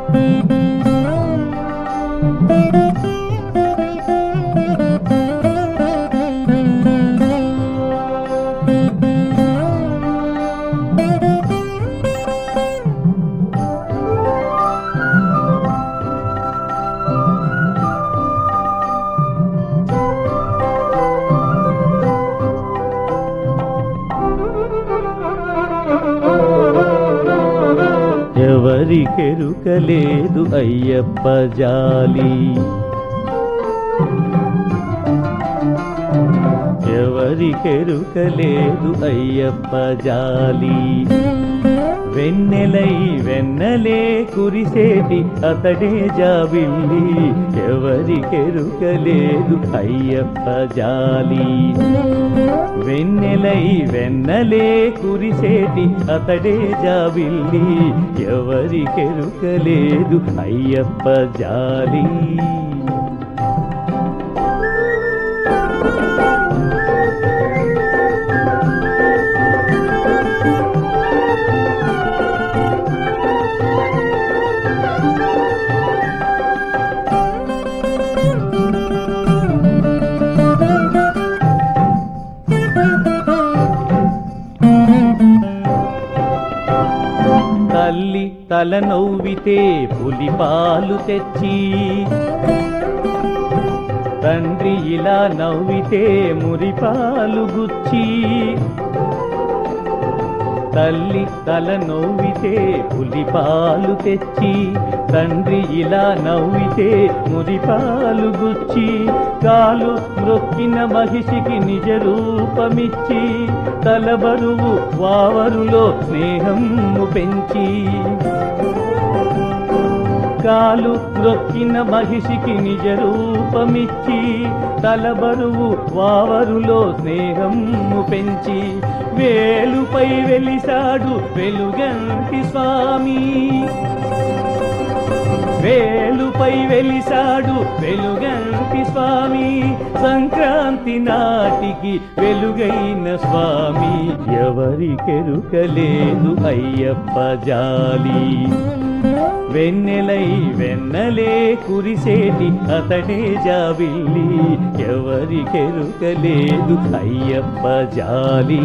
ఎవరికెరుకలేదు అయ్యప్ప జాలి ఎవరికెరుకలేదు అయ్యప్ప జాలి వెన్నెలై వెన్నెలే కురిసేటి అతడే జాబిల్లి ఎవరికెరుకలేదు అయ్యప్ప జాలి వెన్నెలై వెన్నెలే కురిసేటి అతడే జాబిల్లి ఎవరికెరుకలేదు అయ్యప్ప జాలి తల్లి తల నవ్వితే పులి పాలు తెచ్చి తండ్రి ఇలా నవ్వితే మురిపాలు గుచ్చి తల్లి తల నవ్వితే పులి పాలు తెచ్చి తండ్రి ఇలా నవ్వితే మురిపాలు గుచ్చి కాలు మ్రొక్కిన మహిషికి నిజ రూపమిచ్చి తల బరువు వావరులో స్నేహము పెంచి కాలు మ్రొక్కిన మహిషికి నిజ రూపమిచ్చి తల బరువు వావరులో స్నేహము పెంచి వేలుపై వెలిసాడు వెలుగంటి స్వామి వేలుపై వెలిసాడు వెలుగంటి స్వామి సంక్రాంతి నాటికి వెలుగైన స్వామి ఎవరికెరుకలేదు అయ్యప్ప జాలి వెన్నెలై వెన్నెలే కురిసేటి అతడే జాబిల్లి ఎవరికెరుకలేదు అయ్యప్ప జాలి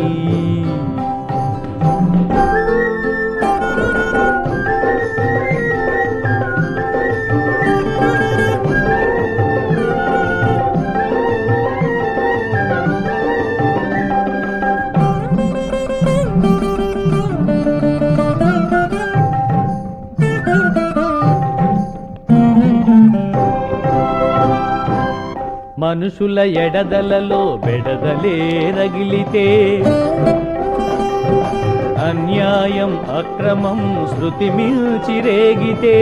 మనుషుల ఎడదలలో బెడదలే రగిలితే అన్యాయం అక్రమం శృతి మిల్చిరేగితే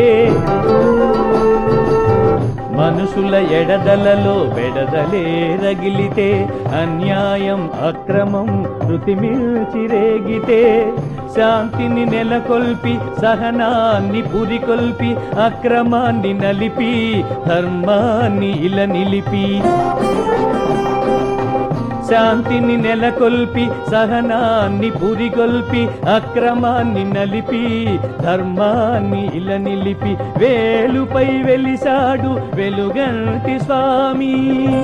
మనుషుల ఎడదలలో బెడదలే రగిలితే అన్యాయం అక్రమం శృతి మిల్చిరేగితే శాంతిని నెలకొల్పి సహనాన్ని పురికొల్పి అక్రమాన్ని నలిపి ధర్మాన్ని ఇలా నిలిపి శాంతిని నెలకొల్పి సహనాన్ని పురిగొల్పి అక్రమాన్ని నలిపి ధర్మాన్ని ఇలా నిలిపి వేలుపై వెలిసాడు వెలుగంటి స్వామి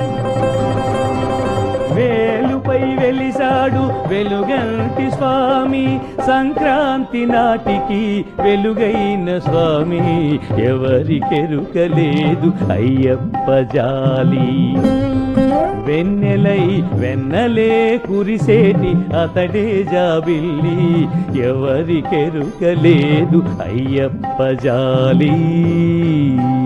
వేలుపై వెలిసాడు వెలుగంటి స్వామి సంక్రాంతి నాటికి వెలుగైన స్వామి ఎవరికెరుకలేదు అయ్యప్ప జాలి వెన్నెలై వెన్నెలే కురిసేటి అతడే జాబిల్లి ఎవరికెరుకలేదు అయ్యప్ప జాలి